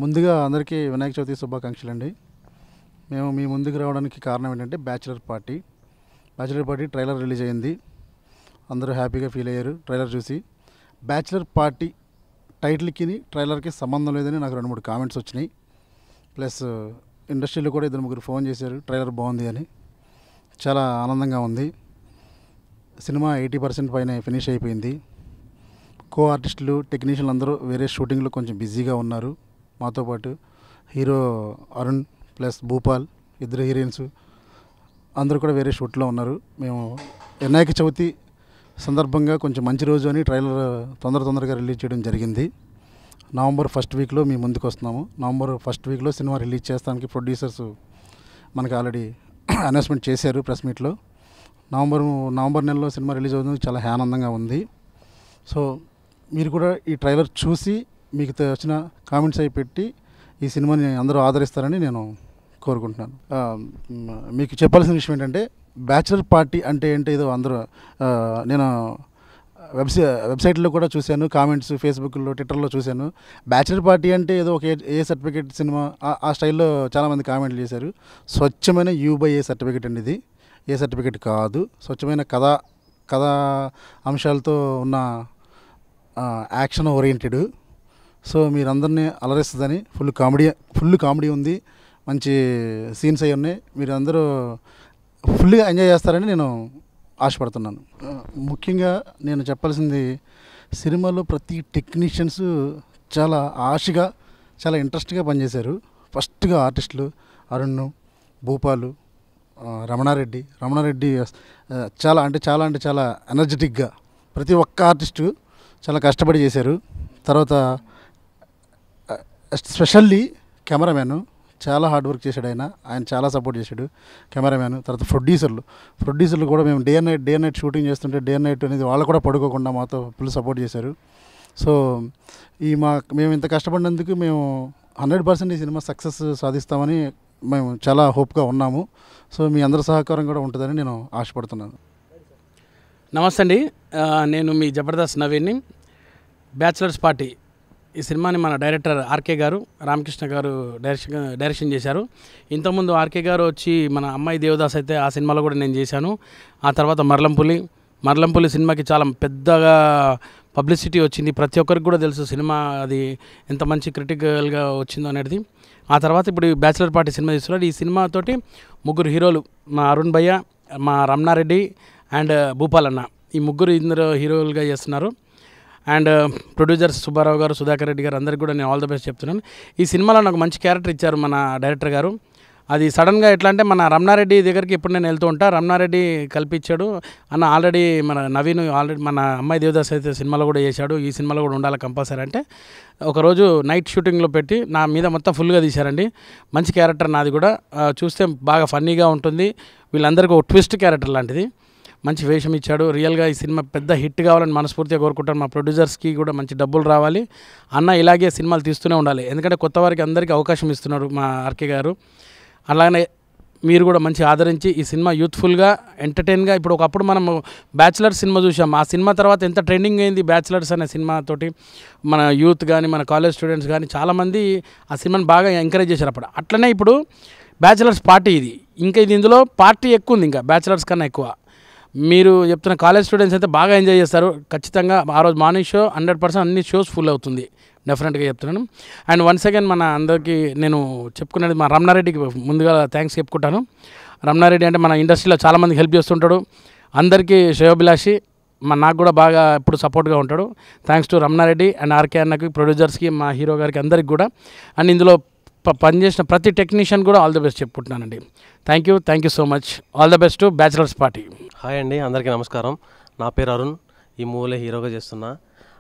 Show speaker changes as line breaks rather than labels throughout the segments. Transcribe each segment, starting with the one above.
ముందుగా అందరికీ వినాయక చవితి శుభాకాంక్షలు అండి మేము మీ ముందుకు రావడానికి కారణం ఏంటంటే bachelor party bachelor party trailer release అయింది అందరూ హ్యాపీగా ఫీల్ అయ్యారు ట్రైలర్ చూసి బ్యాచిలర్ పార్టీ టైటిల్కి ట్రైలర్కి సంబంధం లేదని నాకు రెండు మూడు కామెంట్స్ వచ్చినాయి ప్లస్ ఇండస్ట్రీలో కూడా ఇద్దరు ముగ్గురు ఫోన్ చేశారు ట్రైలర్ బాగుంది అని చాలా ఆనందంగా ఉంది సినిమా ఎయిటీ పర్సెంట్ పైన ఫినిష్ అయిపోయింది కో ఆర్టిస్టులు టెక్నీషియన్లు అందరూ వేరే షూటింగ్లో కొంచెం బిజీగా ఉన్నారు మాతో పాటు హీరో అరుణ్ ప్లస్ భూపాల్ ఇద్దరు హీరోయిన్స్ అందరూ కూడా వేరే షూట్లో ఉన్నారు మేము వినాయక చవితి సందర్భంగా కొంచెం మంచి రోజు అని ట్రైలర్ తొందర తొందరగా రిలీజ్ చేయడం జరిగింది నవంబర్ ఫస్ట్ వీక్లో మీ ముందుకు వస్తున్నాము నవంబర్ ఫస్ట్ వీక్లో సినిమా రిలీజ్ చేస్తానికి ప్రొడ్యూసర్స్ మనకి ఆల్రెడీ అనౌన్స్మెంట్ చేశారు ప్రెస్ మీట్లో నవంబర్ నవంబర్ నెలలో సినిమా రిలీజ్ అవుతుంది చాలా ఆనందంగా ఉంది సో మీరు కూడా ఈ ట్రైలర్ చూసి మీకు వచ్చిన కామెంట్స్ అవి పెట్టి ఈ సినిమాని అందరూ ఆదరిస్తారని నేను కోరుకుంటున్నాను ఆ, మ్, మీకు చెప్పాల్సిన విషయం ఏంటంటే బ్యాచిలర్ పార్టీ అంటే ఏంటో ఏదో అందరూ ఆ, నేను వెబ్సై వెబ్సైట్లో కూడా చూశాను కామెంట్స్ ఫేస్బుక్లో ట్విట్టర్లో చూశాను బ్యాచిలర్ పార్టీ అంటే ఏదో ఒక ఏ- ఏ సర్టిఫికేట్ సినిమా ఆ- ఆ స్టైల్లో చాలామంది కామెంట్లు చేశారు స్వచ్ఛమైన యూ బై ఏ సర్టిఫికేట్ అండి ఇది ఏ సర్టిఫికేట్ కాదు స్వచ్ఛమైన కథా కథా అంశాలతో ఉన్న ఆ, యాక్షన్ ఓరియంటెడ్ సో మీరందరినీ అలరిస్తుందని ఫుల్ కామెడీ ఫుల్ కామెడీ ఉంది మంచి సీన్స్ అవి ఉన్నాయి మీరు అందరూ ఫుల్గా ఎంజాయ్ చేస్తారని నేను ఆశపడుతున్నాను ఆ, ముఖ్యంగా నేను చెప్పాల్సింది సినిమాలో ప్రతి టెక్నీషియన్స్ చాలా ఆశగా చాలా ఇంట్రెస్ట్గా పనిచేశారు ఫస్ట్గా ఆర్టిస్టులు అరుణ్ భూపాలు ఆ, రమణారెడ్డి రమణారెడ్డి ఆ, చాలా అంటే చాలా అంటే చాలా ఎనర్జెటిక్గా ప్రతి ఒక్క ఆర్టిస్టు చాలా కష్టపడి చేశారు తర్వాత స్పెషల్లీ కెమెరామ్యాన్ చాలా హార్డ్ వర్క్ చేశాడు ఆయన ఆయన చాలా సపోర్ట్ చేశాడు కెమెరామ్యాన్ తర్వాత ప్రొడ్యూసర్లు ప్రొడ్యూసర్లు కూడా మేము day night day night shooting చేస్తుంటే డే నైట్ అనేది వాళ్ళు కూడా పడుకోకుండా మాతో ఫుల్ సపోర్ట్ చేశారు సో ఈ మా మేము ఇంత కష్టపడినందుకు మేము హండ్రెడ్ పర్సెంట్ ఈ సినిమా సక్సెస్ సాధిస్తామని మేము చాలా హోప్గా ఉన్నాము సో మీ అందరి సహకారం కూడా ఉంటుందని నేను ఆశపడుతున్నాను
నమస్తే అండి ఆ, నేను మీ జబర్దస్త్ నవీన్ని బ్యాచిలర్స్ పార్టీ ఈ సినిమాని మన డైరెక్టర్ ఆర్కే గారు రామకృష్ణ గారు డైరెక్షన్ డైరెక్షన్ చేశారు ఇంతకుముందు ఆర్కే గారు వచ్చి మన అమ్మాయి దేవదాస్ అయితే ఆ సినిమాలో కూడా నేను చేశాను ఆ తర్వాత మరలంపులి మరలంపులి సినిమాకి చాలా పెద్దగా పబ్లిసిటీ వచ్చింది ప్రతి ఒక్కరికి కూడా తెలుసు సినిమా అది ఎంత మంచి క్రిటికల్గా వచ్చిందో అనేది ఆ తర్వాత ఇప్పుడు ఈ బ్యాచిలర్ పార్టీ సినిమా తీస్తున్నారు ఈ సినిమాతోటి ముగ్గురు హీరోలు మా అరుణ్ భయ్య మా రమణారెడ్డి అండ్ భూపాల్ అన్న ఈ ముగ్గురు ఇందరు హీరోలుగా చేస్తున్నారు అండ్ ప్రొడ్యూసర్స్ సుబ్బారావు గారు సుధాకర్ రెడ్డి గారు అందరికీ కూడా నేను ఆల్ ద బెస్ట్ చెప్తున్నాను ఈ సినిమాలో నాకు మంచి క్యారెక్టర్ ఇచ్చారు మన డైరెక్టర్ గారు అది సడన్గా ఎట్లా అంటే మన రమణారెడ్డి దగ్గరికి ఎప్పుడు నేను వెళ్తూ ఉంటా రమణారెడ్డి కల్పించాడు అన్న ఆల్రెడీ మన నవీన్ ఆల్రెడీ మన అమ్మాయి దేవదాస్ అయితే సినిమాలో కూడా చేశాడు ఈ సినిమాలో కూడా ఉండాలి కంపల్సరీ అంటే ఒకరోజు నైట్ షూటింగ్లో పెట్టి నా మీద మొత్తం ఫుల్గా తీశారండి మంచి క్యారెక్టర్ నాది కూడా ఆ, చూస్తే బాగా ఫన్నీగా ఉంటుంది వీళ్ళందరికీ ఒక ట్విస్ట్ క్యారెక్టర్ లాంటిది మంచి వేషం ఇచ్చాడు రియల్గా ఈ సినిమా పెద్ద హిట్ కావాలని మనస్ఫూర్తిగా కోరుకుంటాను మా ప్రొడ్యూసర్స్కి కూడా మంచి డబ్బులు రావాలి అన్న ఇలాగే సినిమాలు తీస్తూనే ఉండాలి ఎందుకంటే కొత్త వారికి అందరికీ అవకాశం ఇస్తున్నారు మా ఆర్కే గారు అలానే మీరు కూడా మంచి ఆదరించి ఈ సినిమా యూత్ఫుల్గా ఎంటర్టైన్గా ఇప్పుడు ఒకప్పుడు మనం బ్యాచిలర్ సినిమా చూసాం ఆ సినిమా తర్వాత ఎంత ట్రెండింగ్ అయింది బ్యాచిలర్స్ అనే సినిమాతోటి మన యూత్ కానీ మన కాలేజ్ స్టూడెంట్స్ కానీ చాలామంది ఆ సినిమాని బాగా ఎంకరేజ్ చేశారు అప్పుడు అట్లనే ఇప్పుడు బ్యాచిలర్స్ పార్టీ ఇది ఇంకా ఇది ఇందులో పార్టీ ఎక్కువ ఉంది ఇంకా బ్యాచిలర్స్ కన్నా ఎక్కువ మీరు చెప్తున్న కాలేజ్ స్టూడెంట్స్ అయితే బాగా ఎంజాయ్ చేస్తారు ఖచ్చితంగా ఆ రోజు మార్నింగ్ షో హండ్రెడ్ పర్సెంట్ అన్ని షోస్ ఫుల్ అవుతుంది డెఫినెట్గా చెప్తున్నాను అండ్ వన్ సెకండ్ మన అందరికీ నేను చెప్పుకునేది మా రమణారెడ్డికి ముందుగా థ్యాంక్స్ చెప్పుకుంటాను రమణారెడ్డి అంటే మన ఇండస్ట్రీలో చాలామందికి హెల్ప్ చేస్తుంటాడు అందరికీ శ్రేయోభిలాషి మా నాకు కూడా బాగా ఎప్పుడు సపోర్ట్గా ఉంటాడు thanks to Ramana Reddy and RK అన్నకి ప్రొడ్యూసర్స్కి మా హీరో గారికి అందరికి కూడా అండ్ ఇందులో ప- పనిచేసిన ప్రతి టెక్నీషియన్ కూడా ఆల్ ది బెస్ట్ చెప్పుకుంటున్నానండి thank you thank you so much all the best to bachelors party
hi అండి అందరికీ నమస్కారం నా పేరు అరుణ్ ఈ మూవీలో హీరోగా చేస్తున్నా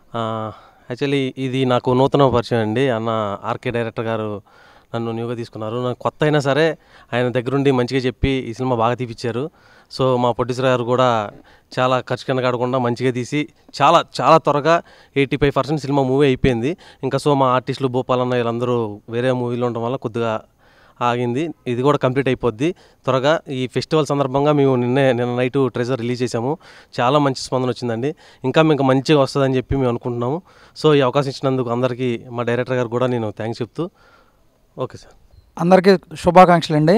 యాక్చువల్లీ ఇది నాకు నూతన పరిచయం అండి అన్న ఆర్కే డైరెక్టర్ గారు నన్ను న్యూగా తీసుకున్నారు నాకు కొత్త అయినా సరే ఆయన దగ్గరుండి మంచిగా చెప్పి ఈ సినిమా బాగా తీపిచ్చారు సో మా ప్రొడ్యూసర్ గారు కూడా చాలా ఖర్చు కింద కాడకుండా మంచిగా తీసి చాలా చాలా త్వరగా eighty five percent cinema movie అయిపోయింది ఇంకా సో మా ఆర్టిస్టులు భూపాలన్న వీళ్ళందరూ వేరే మూవీలో ఉండడం వల్ల కొద్దిగా ఆగింది ఇది కూడా కంప్లీట్ అయిపోద్ది త్వరగా ఈ ఫెస్టివల్ సందర్భంగా మేము నిన్నే నిన్న నైట్ ట్రెజర్ రిలీజ్ చేసాము చాలా మంచి స్పందన వచ్చిందండి ఇంకా మీకు మంచిగా వస్తుందని చెప్పి మేము అనుకుంటున్నాము సో ఈ అవకాశం ఇచ్చినందుకు అందరికీ మా డైరెక్టర్ గారు కూడా నేను థ్యాంక్స్ చెప్తూ ఓకే సార్
అందరికీ శుభాకాంక్షలు అండి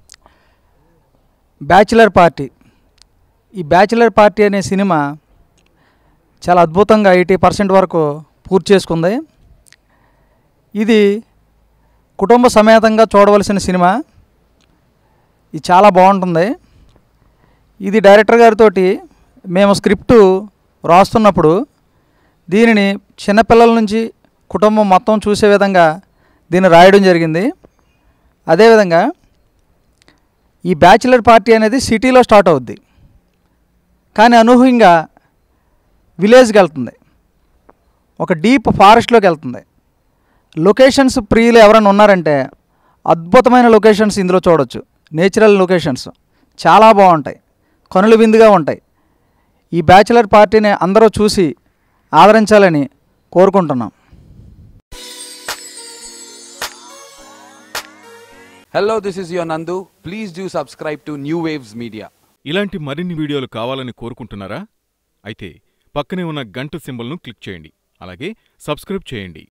బ్యాచిలర్ పార్టీ ఈ బ్యాచిలర్ పార్టీ అనే సినిమా చాలా అద్భుతంగా ఎయిటీ పర్సెంట్ వరకు పూర్తి చేసుకుంది ఇది కుటుంబ సమేతంగా చూడవలసిన సినిమా ఇది చాలా బాగుంటుంది ఇది డైరెక్టర్ గారితో మేము స్క్రిప్టు రాస్తున్నప్పుడు దీనిని చిన్నపిల్లల నుంచి కుటుంబం మొత్తం చూసే విధంగా దీన్ని రాయడం జరిగింది అదేవిధంగా ఈ బ్యాచిలర్ పార్టీ అనేది సిటీలో స్టార్ట్ అవుద్ది కానీ అనూహ్యంగా విలేజ్కి వెళ్తుంది ఒక డీప్ ఫారెస్ట్లోకి వెళ్తుంది లొకేషన్స్ ప్రియులు ఎవరైనా ఉన్నారంటే అద్భుతమైన లొకేషన్స్ ఇందులో చూడొచ్చు నేచురల్ లొకేషన్స్ చాలా బాగుంటాయి కనుల విందుగా ఉంటాయి ఈ బ్యాచిలర్ పార్టీని అందరూ చూసి ఆదరించాలని కోరుకుంటున్నాం
Hello, this is your Nandu. Please do subscribe to New Waves Media.
ఇలాంటి మరిన్ని వీడియోలు కావాలని కోరుకుంటున్నారా అయితే పక్కనే ఉన్న గంట సింబల్ను క్లిక్ చేయండి అలాగే సబ్స్క్రైబ్ చేయండి